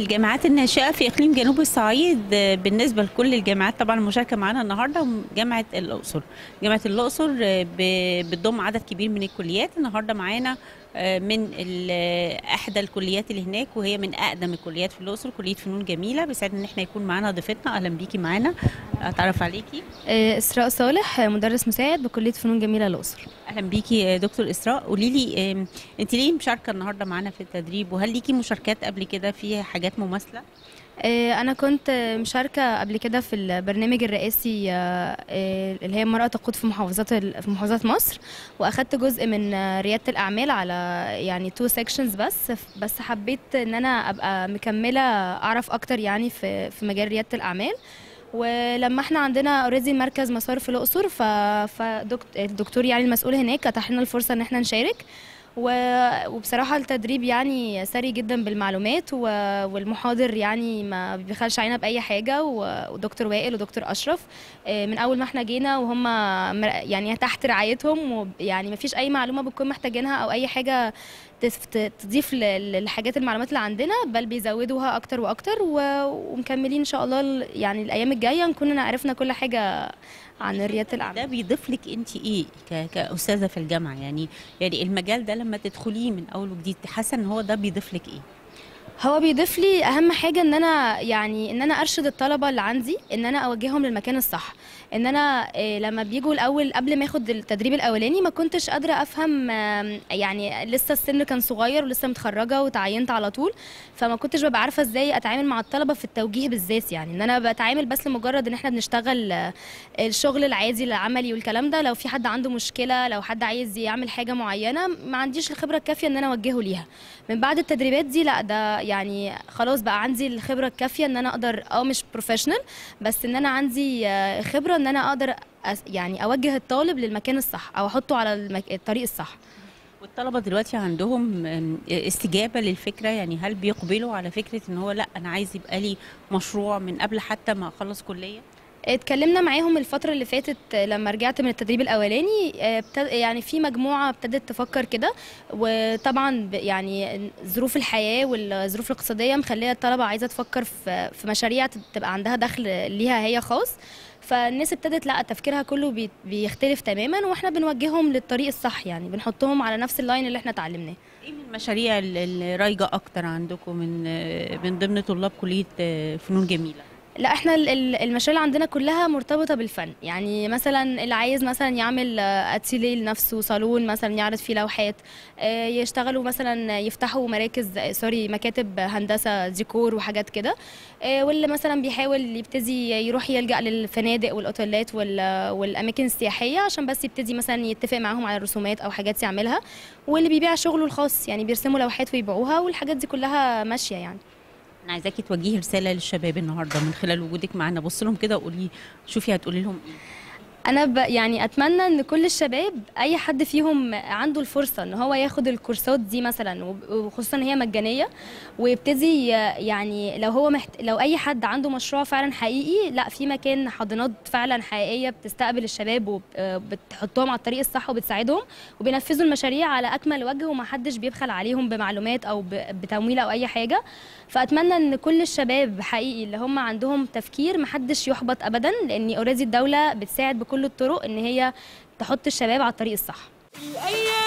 الجامعات الناشئة في إقليم جنوب الصعيد آه، بالنسبة لكل الجامعات طبعا المشاركة معانا النهاردة جامعة الأقصر جامعة الأقصر آه، ب- بتضم عدد كبير من الكليات النهاردة معانا آه، من ال- آه، إحدى الكليات اللي هناك وهي من أقدم الكليات في الأقصر كلية فنون جميلة بيسعدنا إن احنا يكون معانا ضيفتنا أهلا بيكي معانا أتعرف عليكي آه، إسراء صالح آه، مدرس مساعد بكلية فنون جميلة الأقصر أهلا بيكي آه، دكتور إسراء قولي لي آم، أنت ليه مشاركة النهاردة معانا في التدريب وهل ليكي مشاركات قبل كده في حاجات مماثلة؟ آه، أنا كنت آه، مشاركة قبل كده في البرنامج الرئاسي آه، آه، اللي هي المرأة تقود في محافظات ال- في محافظات مصر وأخدت جزء من آه، ريادة الأعمال على يعني تو سيكشنز بس بس حبيت إن أنا أبقى مكملة أعرف أكتر يعني في في مجال ريادة الأعمال ولما احنا عندنا اوريدي مركز مسار في الاقصر ف فالدكتور يعني المسؤول هناك اتاح لنا الفرصه ان احنا نشارك و- وبصراحة التدريب يعني ثري جدا بالمعلومات و- والمحاضر يعني ما بيخلش علينا بأي حاجة و- ودكتور وائل ودكتور أشرف آه، من أول ما احنا جينا وهم مر- يعني تحت رعايتهم ويعني ما فيش أي معلومة بتكون محتاجينها أو أي حاجة تف- ت- تضيف ل- للحاجات المعلومات اللي عندنا بل بيزودوها أكتر وأكتر و- ومكملين إن شاء الله ال- يعني الأيام الجاية نكون عرفنا كل حاجة عن ريادة الأعمال ده بيضيف لك انت ايه ك- كاستاذه في الجامعه يعني يعني المجال ده لما تدخليه من اول وجديد حاسه ان هو ده بيضيف لك ايه هو بيضيف لي اهم حاجه ان انا يعني ان انا ارشد الطلبه اللي عندي ان انا اوجههم للمكان الصح ان انا إيه، لما بيجوا الاول قبل ما اخد التدريب الاولاني ما كنتش قادره افهم آم، يعني لسه السن كان صغير ولسه متخرجه وتعينت على طول فما كنتش ببقى عارفه ازاي اتعامل مع الطلبه في التوجيه بالذات يعني ان انا بتعامل بس لمجرد ان احنا بنشتغل آه، الشغل العادي العملي والكلام ده لو في حد عنده مشكله لو حد عايز يعمل حاجه معينه ما عنديش الخبره الكافيه ان انا اوجهه ليها من بعد التدريبات دي لا ده يعني خلاص بقى عندي الخبره الكافيه ان انا اقدر اه مش بروفيشنال بس ان انا عندي آه، خبره ان انا اقدر أس- يعني اوجه الطالب للمكان الصح او احطه على المك... الطريق الصح والطلبه دلوقتي عندهم ام، استجابه للفكره يعني هل بيقبلوا على فكره ان هو لا انا عايز يبقى لي مشروع من قبل حتى ما اخلص كليه اتكلمنا معاهم الفترة اللي فاتت لما رجعت من التدريب الأولاني اه، ابتد- يعني في مجموعة ابتدت تفكر كده وطبعا ب- يعني ظروف الحياة والظروف الاقتصادية مخلية الطلبة عايزة تفكر في في مشاريع تب- تبقى عندها دخل ليها هي خاص فالناس ابتدت لا تفكيرها كله بي- بيختلف تماما واحنا بنوجههم للطريق الصح يعني بنحطهم على نفس اللاين اللي احنا اتعلمناه ايه من المشاريع ال- اللي رايجه اكتر عندكم من اه، من ضمن طلاب كليه اه، فنون جميله لا احنا ال- ال- المشاريع اللي عندنا كلها مرتبطه بالفن يعني مثلا اللي عايز مثلا يعمل آه، اتيليه لنفسه صالون مثلا يعرض فيه لوحات آه، يشتغلوا مثلا يفتحوا مراكز آه، سوري مكاتب هندسه ديكور وحاجات كده آه، واللي مثلا بيحاول يبتدي يروح يلجا للفنادق والاوتيلات وال- والاماكن السياحيه عشان بس يبتدي مثلا يتفق معاهم على رسومات او حاجات يعملها واللي بيبيع شغله الخاص يعني بيرسموا لوحات ويبيعوها والحاجات دي كلها ماشيه يعني انا عايزاكي توجهي رساله للشباب النهارده من خلال وجودك معانا بص لهم كده وقولي شوفي هتقولي لهم ايه انا ب... يعني اتمنى ان كل الشباب اي حد فيهم عنده الفرصه ان هو ياخد الكورسات دي مثلا وب- وخصوصا ان هي مجانيه ويبتدي ي- يعني لو هو محت... لو اي حد عنده مشروع فعلا حقيقي لا في مكان حاضنات فعلا حقيقيه بتستقبل الشباب وبتحطهم على الطريق الصح وبتساعدهم وبينفذوا المشاريع على اكمل وجه ومحدش بيبخل عليهم بمعلومات او ب... بتمويل او اي حاجه فاتمنى ان كل الشباب حقيقي اللي هم عندهم تفكير محدش يحبط ابدا لان اوريدي الدوله بتساعد بكل الطرق ان هي تحط الشباب على الطريق الصح الأيام